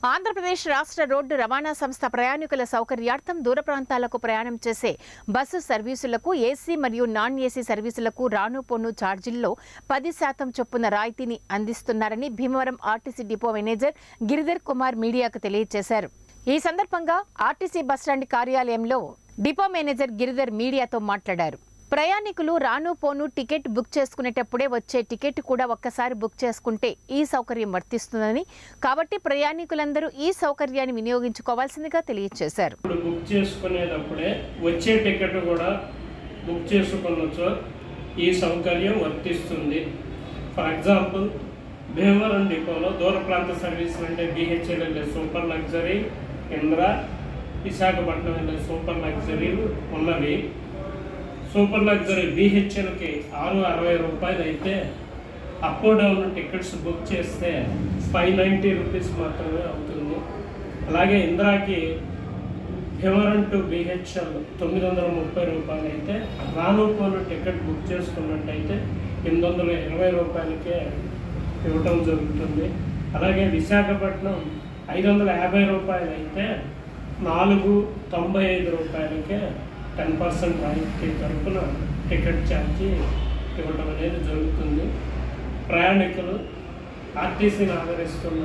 ఆంధ్రప్రదేశ్ రాష్ట్ర రోడ్డు రవాణా సంస్థ ప్రయాణికుల సౌకర్యార్థం దూర ప్రాంతాలకు ప్రయాణం చేసే బస్సు సర్వీసులకు ఏసీ మరియు నాన్ ఏసీ సర్వీసులకు రాను పొన్ను ఛార్జీల్లో పది శాతం చొప్పున రాయితీని అందిస్తున్నారని Bhimavaram RTC depot manager Giridhar Kumar మీడియాకు తెలియజేశారు ఈ సందర్భంగా ఆర్టీసీ బస్టాండ్ కార్యాలయంలో డిపో మేనేజర్ గిరిధర్ మీడియాతో మాట్లాడారు ప్రయాణికులు రాను పోను టికెట్ బుక్ చేసుకునేటప్పుడే వచ్చే టికెట్ కూడా ఒక్కసారి బుక్ చేసుకుంటే ఈ సౌకర్యం వర్తిస్తుందని కాబట్టి ప్రయాణికులందరూ ఈ సౌకర్యాన్ని వినియోగించుకోవాల్సిందిగా తెలియజేశారు ఇప్పుడు బుక్ చేసుకునేటప్పుడే వచ్చే టికెట్ కూడా బుక్ చేసుకున్నచో ఈ సౌకర్యం వర్తిస్తుంది ఫర్ ఎగ్జాంపుల్ భీమవరం డిపోలో దూర ప్రాంత సర్వీసులు అంటే బిహెచ్ఎల్ వెళ్ళే సూపర్ లగ్జరీ ఇంద్ర విశాఖపట్నం వెళ్ళే సూపర్ లగ్జరీలు ఉన్నవి సూపర్ లగ్జరీ బీహెచ్ఎల్కి ఆరు అరవై రూపాయలు అయితే అప్ డౌన్ టికెట్స్ బుక్ చేస్తే ఫైవ్ నైంటీ రూపీస్ మాత్రమే అవుతుంది అలాగే ఇందిరాకి భీమవరం టు బిహెచ్ఎల్ తొమ్మిది వందల ముప్పై రూపాయలు అయితే రాను పోను టికెట్ బుక్ చేసుకున్నట్టయితే ఎనిమిది వందల ఇరవై రూపాయలకే ఇవ్వటం జరుగుతుంది అలాగే విశాఖపట్నం ఐదు వందల యాభై రూపాయలు అయితే నాలుగు తొంభై ఐదు రూపాయలకే టెన్ పర్సెంట్ రాయితీ తరపున టికెట్ ఛార్జీ ఇవ్వటం అనేది జరుగుతుంది ప్రయాణికులు ఆర్టీసీని ఆదరిస్తున్న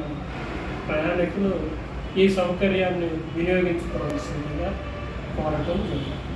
ప్రయాణికులు ఈ సౌకర్యాన్ని వినియోగించుకోవాల్సిందిగా కోరటం జరుగుతుంది